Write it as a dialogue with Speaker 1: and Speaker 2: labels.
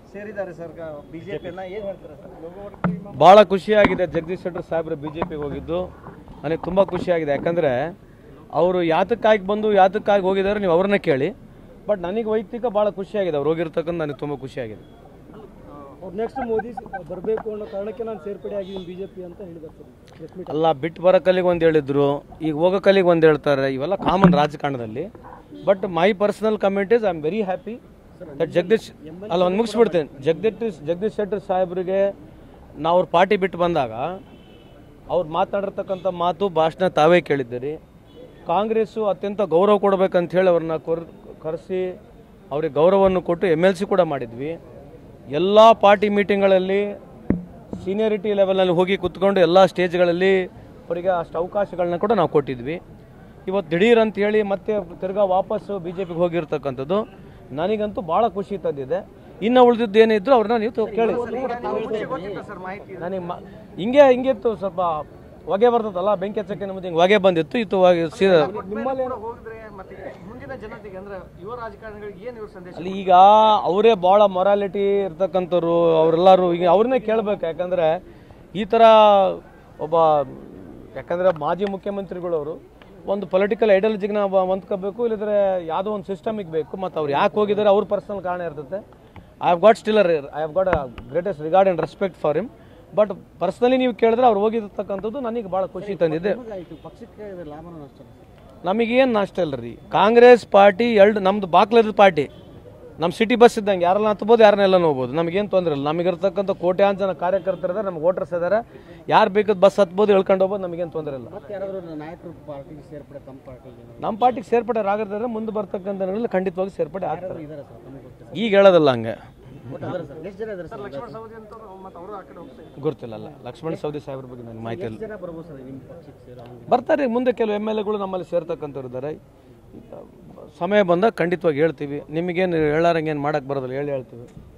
Speaker 1: ಸೇರಿದ್ದಾರೆ ಸರ್ ಬಿಜೆಪಿಯನ್ನ ಏನ್ ಹೇಳ್ತಾರೆ ಸರ್
Speaker 2: ಭಾಳ ಖುಷಿಯಾಗಿದೆ ಜಗದೀಶ್ ಶೆಟ್ಟರ್ ಸಾಹೇಬ್ರು ಬಿ ಜೆ ಪಿಗೆ ಹೋಗಿದ್ದು ನನಗೆ ತುಂಬ ಖುಷಿಯಾಗಿದೆ ಯಾಕಂದರೆ ಅವರು ಯಾತಕ್ಕಾಗಿ ಬಂದು ಯಾತಕ್ಕಾಗಿ ಹೋಗಿದ್ದಾರೆ ನೀವು ಅವ್ರನ್ನ ಕೇಳಿ ಬಟ್ ನನಗೆ ವೈಯಕ್ತಿಕ ಭಾಳ ಖುಷಿಯಾಗಿದೆ ಅವ್ರು ಹೋಗಿರ್ತಕ್ಕಂಥ ನನಗೆ ತುಂಬ ಖುಷಿಯಾಗಿದೆ
Speaker 3: ಅವ್ರು ನೆಕ್ಸ್ಟ್ ಮೋದಿ ಬರಬೇಕು ಅನ್ನೋ ಕಾರಣಕ್ಕೆ ನಾನು ಸೇರ್ಪಡೆ ಆಗಿದ್ದೀನಿ ಬಿಜೆಪಿ ಅಂತ ಹೇಳಿದ್ದಾರೆ ಸರ್ ಪ್ರೆಸ್ ಮೀಟ್
Speaker 2: ಅಲ್ಲ ಬಿಟ್ಟು ಬರೋ ಕಲ್ಲಿಗೆ ಒಂದು ಹೇಳಿದ್ರು ಈಗ ಹೋಗೋ ಕಲ್ಲಿಗೆ ಒಂದು ಹೇಳ್ತಾರೆ ಇವೆಲ್ಲ ಕಾಮನ್ ರಾಜಕಾರಣದಲ್ಲಿ but my personal comment is I am very happy that Jagadish ಅಲ್ಲ ಒಂದು ಮುಗಿಸ್ಬಿಡ್ತೇನೆ ಜಗದೀಶ್ ಜಗದೀಶ್ ಶೆಟ್ಟರ್ ಸಾಹೇಬ್ರಿಗೆ ನಾವು ಅವ್ರ ಪಾರ್ಟಿ ಬಿಟ್ಟು ಬಂದಾಗ ಅವ್ರು ಮಾತಾಡಿರ್ತಕ್ಕಂಥ ಮಾತು ಭಾಷಣ ತಾವೇ ಕೇಳಿದ್ದೀರಿ ಕಾಂಗ್ರೆಸ್ಸು ಅತ್ಯಂತ ಗೌರವ ಕೊಡಬೇಕಂತ ಹೇಳಿ ಅವ್ರನ್ನ ಕೊರ್ ಕರೆಸಿ ಅವ್ರಿಗೆ ಗೌರವವನ್ನು ಕೊಟ್ಟು ಎಮ್ ಎಲ್ ಸಿ ಕೂಡ ಮಾಡಿದ್ವಿ ಎಲ್ಲ ಪಾರ್ಟಿ ಮೀಟಿಂಗ್ಗಳಲ್ಲಿ ಸೀನಿಯರಿಟಿ ಲೆವೆಲ್ನಲ್ಲಿ ಹೋಗಿ ಕುತ್ಕೊಂಡು ಎಲ್ಲ ಸ್ಟೇಜ್ಗಳಲ್ಲಿ ಅವರಿಗೆ ಅಷ್ಟು ಅವಕಾಶಗಳನ್ನ ಕೂಡ ನಾವು ಕೊಟ್ಟಿದ್ವಿ ಇವತ್ತು ದಿಢೀರ್ ಅಂತ ಹೇಳಿ ಮತ್ತೆ ತಿರ್ಗಾ ವಾಪಸ್ಸು ಬಿ ಜೆ ಪಿಗೆ ಹೋಗಿರ್ತಕ್ಕಂಥದ್ದು ನನಗಂತೂ ಭಾಳ ಖುಷಿ ತಂದಿದೆ ಇನ್ನು ಉಳಿದಿದ್ದು ಏನಿದ್ರು ಅವ್ರನ್ನ ನೀವು ತ- ಕೇಳಿ
Speaker 1: ಸರ್ ಮಾಹಿತಿ
Speaker 2: ನನಗೆ ಮ ಹಿಂಗೆ ಹಿಂಗಿತ್ತು ಸ್ವಲ್ಪ ಹೊಗೆ ಬರ್ತದಲ್ಲ ಬೆಂಕಿ ಹಚ್ಚಕ್ಕೆ ನಮ್ದು ಹಿಂಗೆ ಹೊಗೆ ಬಂದಿತ್ತು ಇತ್ತು ಹೊಗೆ ಸೀದಾ
Speaker 1: ನಿಮ್ಮಲ್ಲಿ ಹೋಗಿದ್ರೆ ಮತ್ತೆ ಮುಂದಿನ ಜನತೆಗೆ ಅಂದ್ರೆ ಯುವ ರಾಜಕಾರಣಿಗಳಿಗೆ ಏನ್ ಇವ್ರ ಸಂದೇಶ
Speaker 2: ಅಲ್ಲಿ ಈಗ ಅವರೇ ಭಾಳ ಮೊರಾಲಿಟಿ ಇರ್ತಕ್ಕಂಥವ್ರು ಅವರೆಲ್ಲರೂ ಈಗ ಅವ್ರನ್ನೇ ಕೇಳಬೇಕು ಯಾಕಂದರೆ ಈ ಥರ ಒಬ್ಬ ಯಾಕಂದರೆ ಮಾಜಿ ಮುಖ್ಯಮಂತ್ರಿಗಳವರು ಒಂದು ಪೊಲಿಟಿಕಲ್ ಐಡಿಯಾಲಜಿಗೆ ಹೊಂದ್ಕೋಬೇಕು ಇಲ್ಲದ್ರೆ ಯಾವುದೋ ಒಂದು ಸಿಸ್ಟಮಿಗೆ ಬೇಕು ಮತ್ತು ಅವ್ರು ಯಾಕೆ ಹೋಗಿದ್ದಾರೆ ಅವ್ರ ಪರ್ಸನಲ್ ಕಾರಣ ಇರ್ತದೆ I have got still I have got a greatest regard and respect for him but personally ನೀವು ಕೇಳಿದ್ರೆ ಅವ್ರು ಹೋಗಿರ್ತಕ್ಕಂಥದ್ದು ನನಗೆ ಭಾಳ ಖುಷಿ ತಂದಿದೆ
Speaker 1: ಪಕ್ಷಕ್ಕೆ ಲಾಭನ ನಷ್ಟ
Speaker 2: ನಮಗೇನು ನಾಷ್ಟ ಇಲ್ಲ ರೀ ಕಾಂಗ್ರೆಸ್ ಪಾರ್ಟಿ ಎರಡು ನಮ್ದು ಬಾಕ್ಲದ ಪಾರ್ಟಿ ನಮ್ಮ ಸಿಟಿ ಬಸ್ ಇದ್ದಂಗೆ ಯಾರೆಲ್ಲ ಹತ್ಬೋದು ಯಾರನ್ನೆಲ್ಲ ಹೋಗ್ಬೋದು ನಮಗೇನು ತೊಂದರೆ ಇಲ್ಲ ನಮಗಿರ್ತಕ್ಕಂಥ ಕೋಟ್ಯಾಂತರ ಜನ ಕಾರ್ಯಕರ್ತರು ಇದ್ದಾರೆ ನಮ್ಗೆ ವೋಟರ್ಸ್ ಇದ್ದಾರೆ ಯಾರು ಬೇಕಾದ ಬಸ್ ಹತ್ಬೋದು ಇಳ್ಕೊಂಡು ಹೋಗ್ಬೋದು ನಮಗೇನು ತೊಂದರೆ ಇಲ್ಲ
Speaker 1: ಮತ್ತೆ ಯಾರಾದ್ರೂ ನಾಯಕರು ಪಾರ್ಟಿಗೆ ಸೇರ್ಪಡೆ ತಮ್ಮ ಪಾರ್ಟಿಗೆ
Speaker 2: ನಮ್ಮ ಪಾರ್ಟಿಗೆ ಸೇರ್ಪಡೆ ಆಗಿದ್ರೆ ಮುಂದೆ ಬರ್ತಕ್ಕಂಥ ದಿನಗಳಲ್ಲಿ ಖಂಡಿತವಾಗಿ ಸೇರ್ಪಡೆ ಆಗ್ತಾರೆ
Speaker 1: ಇದಾರೆ ಸರ್ ತಮಗೆ ಗೊತ್ತಿಲ್ಲ
Speaker 2: ಈಗ ಹೇಳೋದಲ್ಲ ಹಂಗೆ
Speaker 1: ಎಷ್ಟು ಜನ ಇದಾರೆ ಸರ್ ಲಕ್ಷ್ಮಣ ಸವದಿ ಅಂತ ಮತ್ತೆ ಅವರು ಆ ಕಡೆ ಹೋಗ್ತಾರೆ
Speaker 2: ಗೊತ್ತಿಲ್ಲ ಅಲ್ಲ ಲಕ್ಷ್ಮಣ ಸವದಿ ಸಾಹೇಬ್ರ ಬಗ್ಗೆ ನನಗೆ ಮಾಹಿತಿ ಇಲ್ಲ
Speaker 1: ಜನ ಬರ್ಬೋದು ಸರ್ ನಿಮ್ಮ ಪಕ್ಷಕ್ಕೆ ಸೇರೋ ಹಂಗೆ
Speaker 2: ಬರ್ತಾರೆ ಮುಂದೆ ಕೆಲವು ಎಮ್ ಎಲ್ ಎಗಳು ನಮ್ಮಲ್ಲಿ ಸೇರ್ತಕ್ಕಂಥವ್ರು ಇದ್ದಾರೆ ಸಮಯ ಬಂದಾಗ ಖಂಡಿತವಾಗಿ ಹೇಳ್ತೀವಿ ನಿಮಗೇನು ಹೇಳಾರಂಗೇನು ಮಾಡೋಕ್ಕೆ ಬರೋದಿಲ್ಲ ಹೇಳಿ ಹೇಳ್ತೀವಿ